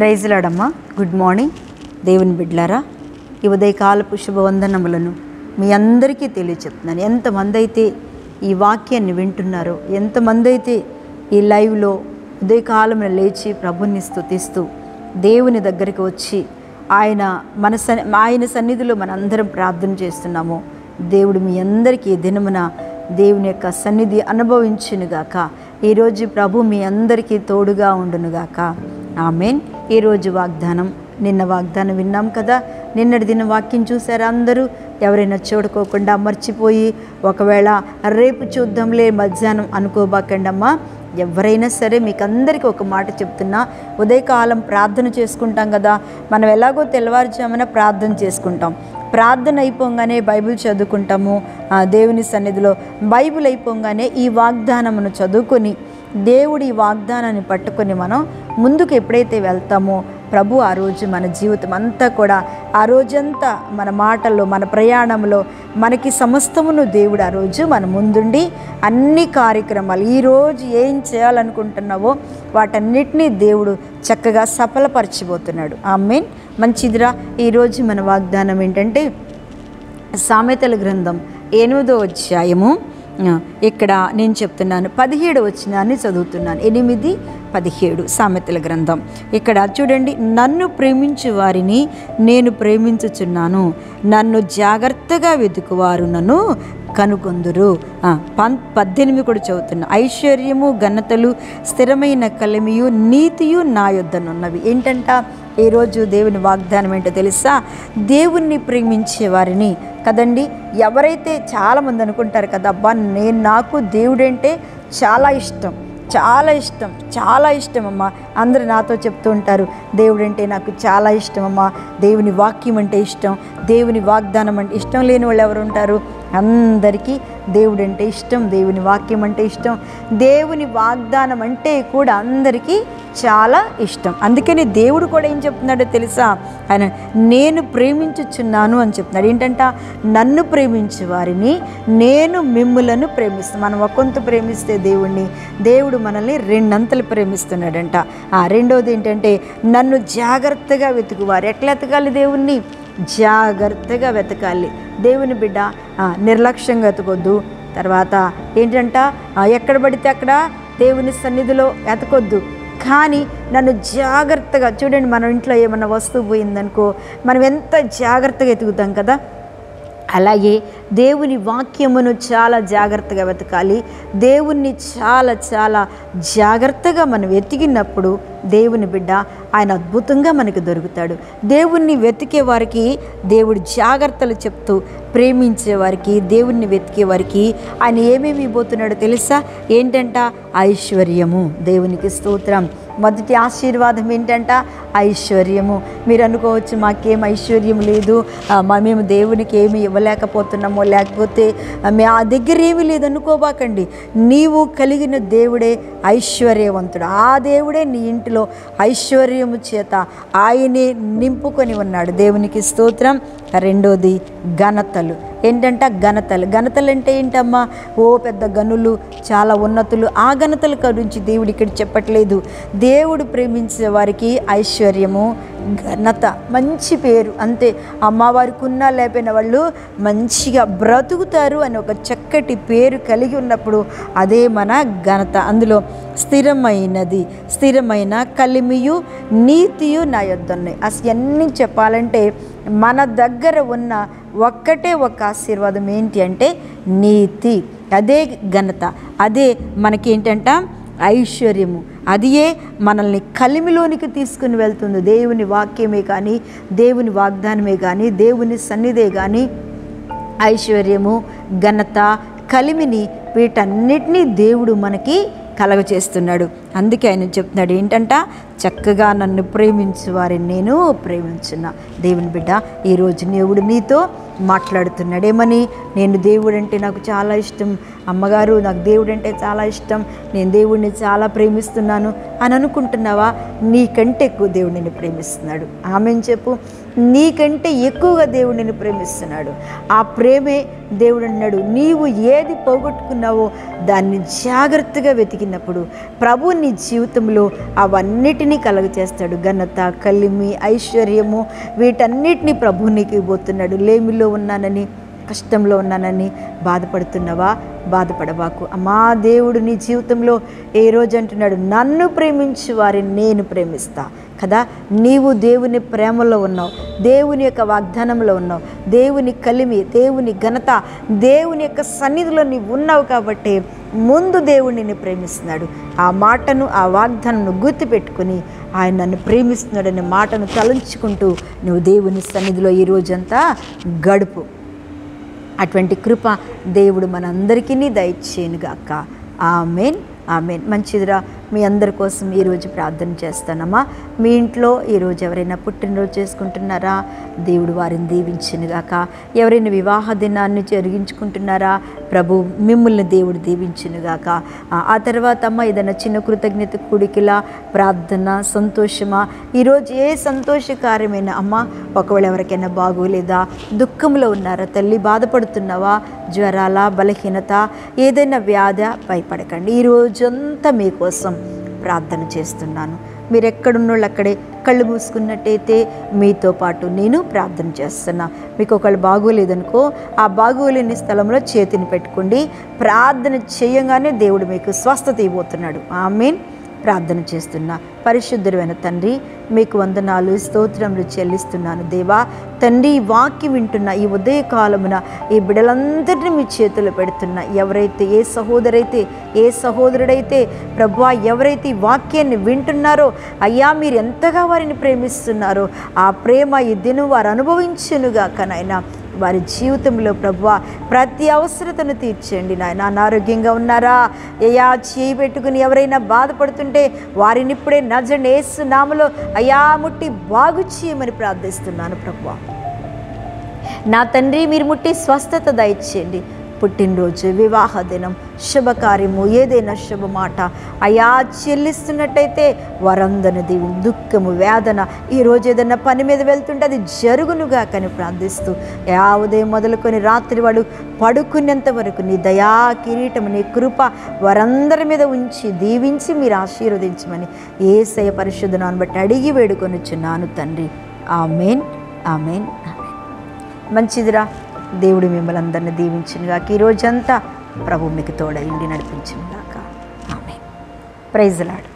praise లాడమ్మా good morning దేవుని బిడ్లారా ఈ ఉదయకాలపు శుభవందనములను మీ అందరికీ తెలియచెప్తున్నాను ఎంతమంది అయితే ఈ వాక్యాన్ని వింటున్నారో ఎంతమంది అయితే ఈ లైవ్లో ఉదయకాలంలో లేచి ప్రభుని స్తుతిస్తూ దేవుని దగ్గరికి వచ్చి ఆయన మన సన్ ఆయన సన్నిధిలో మనందరం ప్రార్థన చేస్తున్నాము దేవుడు మీ అందరికీ ఈ దినమున దేవుని యొక్క సన్నిధి అనుభవించునుగాక ఈరోజు ప్రభు మీ అందరికీ తోడుగా ఉండునుగాక ఆమెన్ ఈరోజు వాగ్దానం నిన్న వాగ్దానం విన్నాం కదా నిన్నటి దిన వాక్యం చూసారా అందరూ ఎవరైనా చూడుకోకుండా మర్చిపోయి ఒకవేళ రేపు చూద్దాంలే మధ్యాహ్నం అనుకోబాకండి అమ్మా ఎవరైనా సరే మీకు అందరికీ ఒక మాట చెప్తున్నా ఉదయకాలం ప్రార్థన చేసుకుంటాం కదా మనం ఎలాగో తెల్లవారుజామున ప్రార్థన చేసుకుంటాం ప్రార్థన అయిపోగానే బైబిల్ చదువుకుంటాము ఆ దేవుని సన్నిధిలో బైబిల్ అయిపోగానే ఈ వాగ్దానమును చదువుకొని దేవుడి ఈ వాగ్దానాన్ని పట్టుకొని మనం ముందుకు ఎప్పుడైతే వెళ్తామో ప్రభు ఆ రోజు మన జీవితం అంతా కూడా ఆ రోజంతా మన మాటల్లో మన ప్రయాణంలో మనకి సమస్తమును దేవుడు ఆ రోజు మన ముందుండి అన్ని కార్యక్రమాలు ఈరోజు ఏం చేయాలనుకుంటున్నావో వాటన్నిటినీ దేవుడు చక్కగా సఫలపరచబోతున్నాడు ఆ మెయిన్ మంచిదిరా ఈరోజు మన వాగ్దానం ఏంటంటే సామెతల గ్రంథం ఎనిమిదో అధ్యాయము ఆ, ఇక్కడ నేను చెప్తున్నాను పదిహేడు వచ్చినాన్ని చదువుతున్నాను ఎనిమిది పదిహేడు సామెతల గ్రంథం ఇక్కడ చూడండి నన్ను ప్రేమించు వారిని నేను ప్రేమించుచున్నాను నన్ను జాగ్రత్తగా వెతుకువారు నన్ను కనుగొందురు ఆ, పం పద్దెనిమిది కూడా చదువుతున్నా ఐశ్వర్యము ఘనతలు స్థిరమైన కలిమియు నీతియు నా యొద్దనున్నవి ఏంటంట ఈరోజు దేవుని వాగ్దానం ఏంటో తెలుసా దేవుణ్ణి ప్రేమించే వారిని కదండి ఎవరైతే చాలామంది అనుకుంటారు కదా అబ్బా నేను నాకు దేవుడంటే చాలా ఇష్టం చాలా ఇష్టం చాలా ఇష్టం అమ్మా అందరూ నాతో చెప్తూ ఉంటారు దేవుడు అంటే నాకు చాలా ఇష్టం అమ్మా దేవుని వాక్యం అంటే ఇష్టం దేవుని వాగ్దానం అంటే ఇష్టం లేని వాళ్ళు ఎవరు ఉంటారు అందరికీ దేవుడు అంటే ఇష్టం దేవుని వాక్యం అంటే ఇష్టం దేవుని వాగ్దానం అంటే కూడా అందరికీ చాలా ఇష్టం అందుకని దేవుడు కూడా ఏం చెప్తున్నాడో తెలుసా ఆయన నేను ప్రేమించుచున్నాను అని చెప్తున్నాడు ఏంటంట నన్ను ప్రేమించే వారిని నేను మిమ్ములను ప్రేమిస్తాను మనం ఒకంత ప్రేమిస్తే దేవుణ్ణి దేవుడు మనల్ని రెండంతలు ప్రేమిస్తున్నాడంట ఆ రెండవది ఏంటంటే నన్ను జాగ్రత్తగా వెతుకువారు ఎట్లా వెతకాలి దేవుణ్ణి జాగ్రత్తగా వెతకాలి దేవుని బిడ్డ ఆ, నిర్లక్ష్యంగా వెతకొద్దు తర్వాత ఏంటంట ఆ, ఎక్కడ పడితే అక్కడ దేవుని సన్నిధిలో వెతకొద్దు కానీ నన్ను జాగ్రత్తగా చూడండి మన ఇంట్లో ఏమన్నా వస్తువు పోయిందనుకో మనం ఎంత జాగ్రత్తగా ఎతుకుతాం కదా అలాగే దేవుని వాక్యమును చాలా జాగ్రత్తగా వెతకాలి దేవుణ్ణి చాలా చాలా జాగ్రత్తగా మనం వెతికినప్పుడు దేవుని బిడ్డ ఆయన అద్భుతంగా మనకు దొరుకుతాడు దేవుణ్ణి వెతికే వారికి దేవుడు జాగ్రత్తలు చెప్తూ ప్రేమించే వారికి దేవుణ్ణి వెతికే వారికి ఆయన ఏమేమి ఇవ్వబోతున్నాడో తెలుసా ఏంటంట ఐశ్వర్యము దేవునికి స్తోత్రం మొదటి ఆశీర్వాదం ఏంటంట ఐశ్వర్యము మీరు అనుకోవచ్చు మాకేం ఐశ్వర్యం లేదు ఆ, మా మేము దేవునికి ఏమి ఇవ్వలేకపోతున్నామో లేకపోతే ఆ, మే ఆ దగ్గర ఏమీ లేదు అనుకోబాకండి నీవు కలిగిన దేవుడే ఐశ్వర్యవంతుడు ఆ దేవుడే నీ ఇంటిలో ఐశ్వర్యము చేత ఆయనే నింపుకొని ఉన్నాడు దేవునికి స్తోత్రం రెండోది ఘనతలు ఏంటంట ఘనతలు ఘనతలు అంటే ఏంటమ్మా ఓ పెద్ద గనులు చాలా ఉన్నతులు ఆ ఘనతల గురించి దేవుడు ఇక్కడ చెప్పట్లేదు దేవుడు ప్రేమించే వారికి ఐశ్వర్యము ఘనత మంచి పేరు అంతే అమ్మవారికి ఉన్నా లేకపోయిన వాళ్ళు మంచిగా బ్రతుకుతారు అని ఒక చక్కటి పేరు కలిగి ఉన్నప్పుడు అదే మన ఘనత అందులో స్థిరమైనది స్థిరమైన కలిమియు నీతియు నా యొద్ద ఉన్నాయి అసలు అన్నీ చెప్పాలంటే మన దగ్గర ఉన్న ఒక్కటే ఒక ఆశీర్వాదం ఏంటి అంటే నీతి అదే ఘనత అదే మనకేంటంట ఐశ్వర్యము అదియే మనల్ని కలిమిలోనికి తీసుకుని వెళ్తుంది దేవుని వాక్యమే కానీ దేవుని వాగ్దానమే కానీ దేవుని సన్నిధే కానీ ఐశ్వర్యము ఘనత కలిమిని వీటన్నిటినీ దేవుడు మనకి కలగచేస్తున్నాడు అందుకే ఆయన చెప్తున్నాడు ఏంటంట చక్కగా నన్ను ప్రేమించు వారిని నేను ప్రేమించున్నా దేవుని బిడ్డ ఈరోజు దేవుడు నీతో మాట్లాడుతున్నాడేమని నేను దేవుడు అంటే నాకు చాలా ఇష్టం అమ్మగారు నాకు దేవుడు అంటే చాలా ఇష్టం నేను దేవుడిని చాలా ప్రేమిస్తున్నాను అని అనుకుంటున్నావా నీకంటే ఎక్కువ దేవుడు నిన్ను ప్రేమిస్తున్నాడు ఆమెను చెప్పు నీకంటే ఎక్కువగా దేవుడు నిన్ను ప్రేమిస్తున్నాడు ఆ ప్రేమే దేవుడు అన్నాడు నీవు ఏది పోగొట్టుకున్నావో దాన్ని జాగ్రత్తగా వెతికినప్పుడు ప్రభు నీ జీవితంలో అవన్నిటినీ కలుగ చేస్తాడు ఘనత కలిమి ఐశ్వర్యము వీటన్నిటినీ ప్రభు నీకు ఇవ్వబోతున్నాడు లేమిలో ఉన్నానని కష్టంలో ఉన్నానని బాధపడుతున్నావా బాధపడబాకు అమ్మా దేవుడు నీ జీవితంలో ఏ రోజు అంటున్నాడు నన్ను ప్రేమించు వారిని నేను ప్రేమిస్తా కదా నీవు దేవుని ప్రేమలో ఉన్నావు దేవుని యొక్క వాగ్దానంలో ఉన్నావు దేవుని కలిమి దేవుని ఘనత దేవుని యొక్క సన్నిధిలో నీవు ఉన్నావు కాబట్టి ముందు దేవుడు నిన్ను ప్రేమిస్తున్నాడు ఆ మాటను ఆ వాగ్దానం గుర్తుపెట్టుకుని ఆయన నన్ను ప్రేమిస్తున్నాడనే మాటను తలంచుకుంటూ నువ్వు దేవుని సన్నిధిలో ఈ రోజంతా గడుపు అటువంటి కృప దేవుడు మనందరికీ దయచేయనుగాక ఆమెన్ ఆమెన్ మంచిదిరా మీ అందరి కోసం ఈరోజు ప్రార్థన చేస్తానమ్మా మీ ఇంట్లో ఈరోజు ఎవరైనా పుట్టినరోజు చేసుకుంటున్నారా దేవుడు వారిని దీవించినగాక ఎవరైనా వివాహ దినాన్ని జరిగించుకుంటున్నారా ప్రభు మిమ్మల్ని దేవుడు దీవించినగాక ఆ- ఆ తర్వాత అమ్మ ఏదైనా చిన్న కృతజ్ఞత కూడికిలా ప్రార్థన సంతోషమా ఈరోజు ఏ సంతోషకార్యమైన అమ్మ ఒకవేళ ఎవరికైనా బాగోలేదా దుఃఖంలో ఉన్నారా తల్లి బాధపడుతున్నావా జ్వరాల బలహీనత ఏదైనా వ్యాధ భయపడకండి ఈ రోజంతా మీకోసం ప్రార్థన చేస్తున్నాను మీరు ఎక్కడున్నోళ్ళు అక్కడే కళ్ళు మూసుకున్నట్టయితే మీతో పాటు నేను ప్రార్థన చేస్తున్నా మీకు ఒకళ్ళు బాగోలేదనుకో ఆ బాగోలేని స్థలంలో చేతిని పెట్టుకోండి ప్రార్థన చేయగానే దేవుడు మీకు స్వస్థత ఇవ్వబోతున్నాడు ఆమెన్ ప్రార్థన చేస్తున్నా పరిశుద్ధుడైన తండ్రి మీకు వందనాలు స్తోత్రములు చెల్లిస్తున్నాను దేవా తండ్రి ఈ వాక్యం వింటున్న ఈ ఉదయ కాలమున ఈ బిడలందరినీ మీ చేతులు పెడుతున్నా ఎవరైతే ఏ సహోదరైతే ఏ సహోదరుడైతే ప్రభా ఎవరైతే ఈ వాక్యాన్ని వింటున్నారో అయ్యా మీరు ఎంతగా వారిని ప్రేమిస్తున్నారో ఆ ప్రేమ ఈ దినం వారు అనుభవించునుగాక నాయన వారి జీవితంలో ప్రభువ ప్రతి అవసరతను తీర్చండి నాయన అనారోగ్యంగా ఉన్నారా అయ్యా చేయి పెట్టుకుని ఎవరైనా బాధపడుతుంటే వారిని ఇప్పుడే నజండి ఏసు నామలో అయ్యా ముట్టి బాగు చేయమని ప్రార్థిస్తున్నాను ప్రభువ నా తండ్రి మీరు ముట్టి స్వస్థత దయచేయండి పుట్టినరోజు వివాహ దినం శుభకార్యము ఏదైనా శుభమాట అయా చెల్లిస్తున్నట్టయితే వరందన దీవి దుఃఖము వేదన ఈరోజు ఏదైనా పని మీద వెళ్తుంటే అది జరుగునుగా కానీ ప్రార్థిస్తూ యా ఉదయం మొదలుకొని రాత్రి వాడు పడుకునేంత వరకు నీ దయా కిరీటము నీ కృప వారందరి మీద ఉంచి దీవించి మీరు ఆశీర్వదించమని ఏసయ పరిశుద్ధనాన్ని బట్టి అడిగి వేడుకొనిచున్నాను తండ్రి ఆమెన్ ఆమెన్ ఆమెన్ మంచిదిరా దేవుడు మిమ్మల్ని అందరిని దీవించినగాక ఈ రోజంతా ప్రభు మీకు తోడైండి నడిపించినగాక ఆమె ప్రైజ్ లాడ్